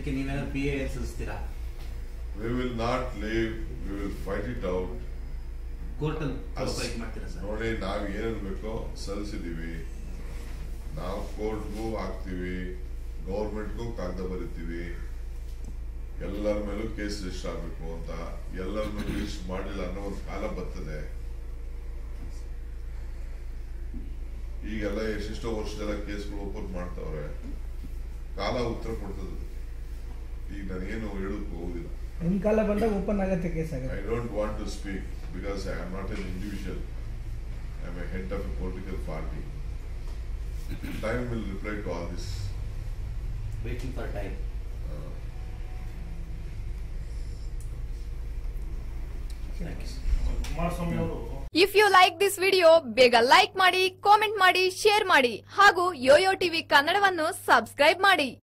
ಇದಕ್ಕೆ ನೀವೇನಾದ್ರು P A ಸಲ್ಲಿಸ್ತೀರಾ We will not leave, we will fight it out. ಕೋರ್ಟಲ್ಲಿ ಅಸ್- ಫೈಟ್ ಮಾಡ್ತೀರಾ ಸರ್ ನೋಡಿ ನಾವ್ ಏನೇನ್ ಬೇಕೋ ಸಲ್ಲಿಸಿದೀವಿ ನಾವು ಕೋರ್ಟ್ಗೂ ಹಾಕ್ತಿವಿ ಗೌರ್ಮೆಂಟ್ಗೂ ಕಾಗದ ಬರಿತೀವಿ ಎಲ್ಲರ ಮೇಲೂ ಕೇಸ್ ರಿಜಿಸ್ಟರ್ ಆಗ್ಬೇಕು ಅಂತ ಎಲ್ಲರ ಮೇಲೂ ರಿಜಿಸ್ಟರ್ ಮಾಡಿಲ್ಲ ಅನ್ನೋ ಒಂದು ಕಾಲ ಬರ್ತದೆ ಈಗೆಲ್ಲ ಎಷ್ಟೆಷ್ಟೋ ವರ್ಷದೆಲ್ಲ ಕೇಸ್ಗಳು ಓಪನ್ ಮಾಡ್ತಾವ್ರೆ ಕಾಲ ಉತ್ತರ ಕೊಡ್ತದೆ ಈಗ ನಾನೇನು ಹೇಳಕ್ ಹೋಗುದಿಲ್ಲ ನಿಮ್ ಕಾಲ ಬಂದಾಗ ಓಪನ್ ಆಗತ್ತೆ ಕೇಸ್ I ಆಗುತ್ತೆ don't want to speak because I am not an individual. I am a head of a political party. Time will reply to all this. Waiting for time Uh, thank you Kumaraswamy ಅವರು if you like this video ಬೇಗ like ಮಾಡಿ comment ಮಾಡಿ share ಮಾಡಿ ಹಾಗೂ Yoyo TV ಕನ್ನಡವನ್ನು subscribe ಮಾಡಿ